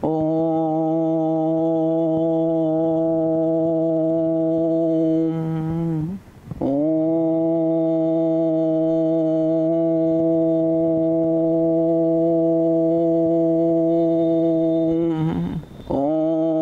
ഓം ഓം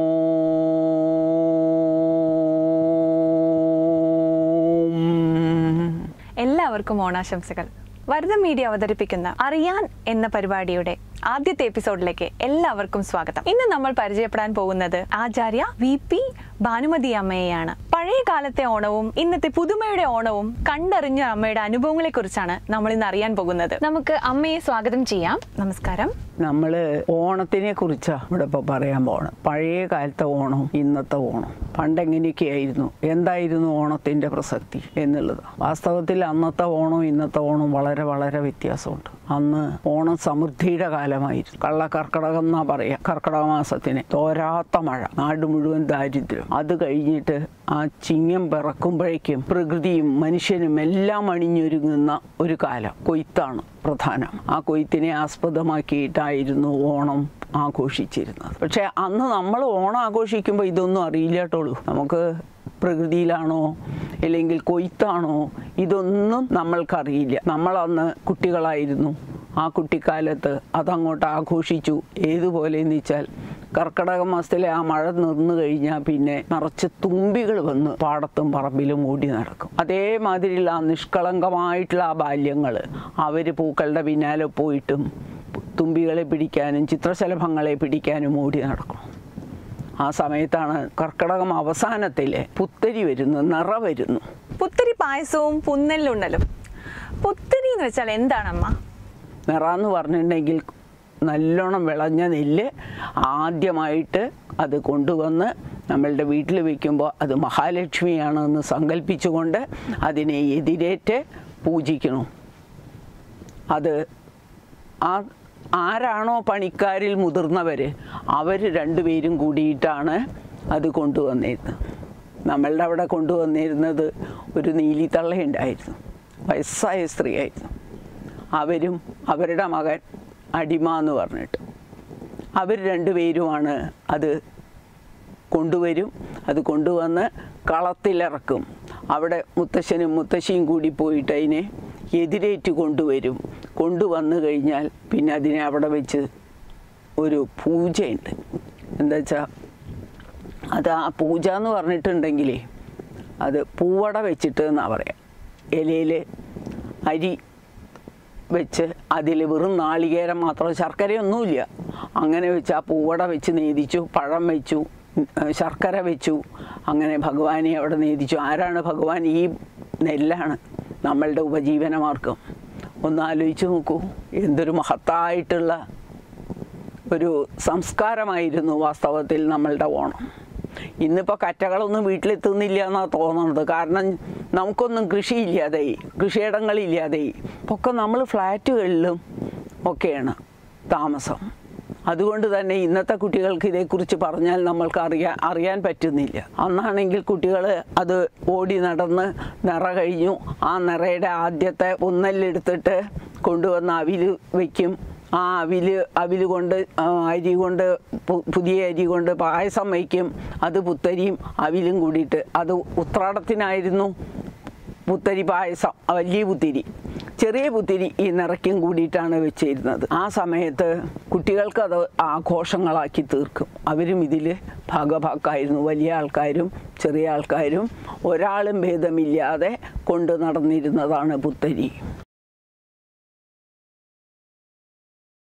ഓം എല്ലാവർക്കും ഓണാശംസകൾ വരദ മീഡിയ അവതരിപ്പിക്കുന്ന അറിയാൻ എന്ന പരിപാടിയുടെ ആദ്യത്തെ എപ്പിസോഡിലേക്ക് എല്ലാവർക്കും സ്വാഗതം ഇന്ന് നമ്മൾ പരിചയപ്പെടാൻ പോകുന്നത് ആചാര്യ വി പി ഭാനുമതി അമ്മയെയാണ് പഴയ കാലത്തെ ഓണവും ഇന്നത്തെ പുതുമയുടെ ഓണവും കണ്ടറിഞ്ഞ അമ്മയുടെ അനുഭവങ്ങളെ കുറിച്ചാണ് നമ്മൾ ഇന്ന് അറിയാൻ പോകുന്നത് നമുക്ക് അമ്മയെ സ്വാഗതം ചെയ്യാം നമസ്കാരം നമ്മൾ ഓണത്തിനെ കുറിച്ചാണ് ഇവിടെ ഇപ്പോൾ പറയാൻ പോകണം പഴയ കാലത്തെ ഓണവും ഇന്നത്തെ ഓണം പണ്ടെങ്ങനെയൊക്കെയായിരുന്നു എന്തായിരുന്നു ഓണത്തിൻ്റെ പ്രസക്തി എന്നുള്ളത് വാസ്തവത്തിൽ അന്നത്തെ ഓണവും ഇന്നത്തെ ഓണവും വളരെ വളരെ വ്യത്യാസമുണ്ട് അന്ന് ഓണം സമൃദ്ധിയുടെ കാലമായിരുന്നു കള്ളക്കർക്കടകം എന്നാ പറയാ കർക്കടക മാസത്തിന് തോരാത്ത മഴ നാട് മുഴുവൻ ദാരിദ്ര്യം അത് കഴിഞ്ഞിട്ട് ആ ചിങ്ങം പിറക്കുമ്പോഴേക്കും പ്രകൃതിയും മനുഷ്യനും എല്ലാം അണിഞ്ഞൊരുങ്ങുന്ന ഒരു കാലം കൊയ്ത്താണ് പ്രധാനം ആ കൊയ്ത്തിനെ ആസ്പദമാക്കിയിട്ടായിരുന്നു ഓണം ആഘോഷിച്ചിരുന്നത് പക്ഷേ അന്ന് നമ്മൾ ഓണം ആഘോഷിക്കുമ്പോൾ ഇതൊന്നും അറിയില്ല കേട്ടോളൂ നമുക്ക് പ്രകൃതിയിലാണോ അല്ലെങ്കിൽ കൊയ്ത്താണോ ഇതൊന്നും നമ്മൾക്കറിയില്ല നമ്മളന്ന് കുട്ടികളായിരുന്നു ആ കുട്ടിക്കാലത്ത് അതങ്ങോട്ട് ആഘോഷിച്ചു ഏതുപോലെ എന്ന് വെച്ചാൽ കർക്കിടക മാസത്തിലെ ആ മഴ നിന്നു കഴിഞ്ഞാൽ പിന്നെ നിറച്ച് തുമ്പികൾ വന്ന് പാടത്തും പറമ്പിലും ഓടി നടക്കും അതേമാതിരിയുള്ള ആ നിഷ്കളങ്കമായിട്ടുള്ള ആ ബാല്യങ്ങൾ അവർ പൂക്കളുടെ പിന്നാലെ പോയിട്ടും തുമ്പികളെ പിടിക്കാനും ചിത്രശലഭങ്ങളെ പിടിക്കാനും ഓടി നടക്കും ആ സമയത്താണ് കർക്കിടകം അവസാനത്തിലെ പുത്തരി വരുന്നു നിറ വരുന്നു പുത്തരി പായസവും പുന്നെല്ലുണ്ടലും പുത്തരി എന്ന് വെച്ചാൽ എന്താണ് അമ്മ നിറ എന്ന് പറഞ്ഞിട്ടുണ്ടെങ്കിൽ നല്ലോണം വിളഞ്ഞ നെല്ല് ആദ്യമായിട്ട് അത് കൊണ്ടുവന്ന് നമ്മളുടെ വീട്ടിൽ വെക്കുമ്പോൾ അത് മഹാലക്ഷ്മിയാണെന്ന് സങ്കല്പിച്ചുകൊണ്ട് അതിനെ എതിരേറ്റ് പൂജിക്കണം അത് ആ ആരാണോ പണിക്കാരിൽ മുതിർന്നവർ അവർ രണ്ടുപേരും കൂടിയിട്ടാണ് അത് കൊണ്ടുവന്നിരുന്നത് നമ്മളുടെ അവിടെ കൊണ്ടുവന്നിരുന്നത് ഒരു നീലിത്തള്ളയുണ്ടായിരുന്നു വയസ്സായ സ്ത്രീയായിരുന്നു അവരും അവരുടെ മകൻ അടിമ എന്ന് പറഞ്ഞിട്ട് അവർ രണ്ടുപേരുമാണ് അത് കൊണ്ടുവരും അത് കൊണ്ടുവന്ന് കളത്തിലിറക്കും അവിടെ മുത്തശ്ശനും മുത്തശ്ശിയും കൂടി പോയിട്ട് അതിനെ എതിരേറ്റ് കൊണ്ടുവരും കൊണ്ടുവന്നു കഴിഞ്ഞാൽ പിന്നെ അതിനെ അവിടെ വെച്ച് ഒരു പൂജയുണ്ട് എന്താ വെച്ചാൽ അത് ആ പൂജ എന്ന് പറഞ്ഞിട്ടുണ്ടെങ്കിലേ അത് പൂവട വെച്ചിട്ട് എന്നാണ് പറയാം ഇലയിൽ അരി വെച്ച് അതിൽ വെറും നാളികേരം മാത്രം ശർക്കരയൊന്നുമില്ല അങ്ങനെ വെച്ച് ആ പൂവട വെച്ച് നേദിച്ചു പഴം വെച്ചു ഉം, ശർക്കര വെച്ചു അങ്ങനെ ഭഗവാനെ അവിടെ നേദിച്ചു ആരാണ് ഭഗവാൻ ഈ നെല്ലാണ് നമ്മളുടെ ഉപജീവനമാർഗം ഒന്ന് ആലോചിച്ച് നോക്കൂ എന്തൊരു മഹത്തായിട്ടുള്ള ഒരു സംസ്കാരമായിരുന്നു വാസ്തവത്തിൽ നമ്മളുടെ ഓണം ഇന്നിപ്പോൾ കറ്റകളൊന്നും വീട്ടിലെത്തുന്നില്ല എന്നാണ് തോന്നുന്നത് കാരണം നമുക്കൊന്നും കൃഷിയില്ലാതായി കൃഷിയിടങ്ങളില്ലാതായി ഒക്കെ നമ്മൾ ഫ്ലാറ്റുകളിലും ഒക്കെയാണ് താമസം അതുകൊണ്ട് തന്നെ ഇന്നത്തെ കുട്ടികൾക്ക് ഇതേക്കുറിച്ച് പറഞ്ഞാൽ നമ്മൾക്ക് അറിയാൻ അറിയാൻ പറ്റുന്നില്ല അന്നാണെങ്കിൽ കുട്ടികൾ അത് ഓടി നടന്ന് നിറ കഴിഞ്ഞു ആ നിറയുടെ ആദ്യത്തെ ഉന്നല്ലെടുത്തിട്ട് കൊണ്ടുവന്ന് അവിൽ വയ്ക്കും ആ അവില് അവില് കൊണ്ട് ആ, അരി കൊണ്ട് പു- പുതിയ അരി കൊണ്ട് പായസം വയ്ക്കും അത് പുത്തരിയും അവിലും കൂടിയിട്ട് അത് ഉത്രാടത്തിനായിരുന്നു പുത്തരി പായസം ആ വലിയ പുത്തിരി ചെറിയ പുത്തിരി ഈ നിറയ്ക്കും കൂടിയിട്ടാണ് വെച്ചിരുന്നത് ആ സമയത്ത് കുട്ടികൾക്ക് അത് ആഘോഷങ്ങളാക്കി തീർക്കും അവരും ഇതിൽ ഭാഗഭാക്കായിരുന്നു വലിയ ആൾക്കാരും ചെറിയ ആൾക്കാരും ഒരാളും ഭേദമില്ലാതെ കൊണ്ടു നടന്നിരുന്നതാണ് പുത്തരി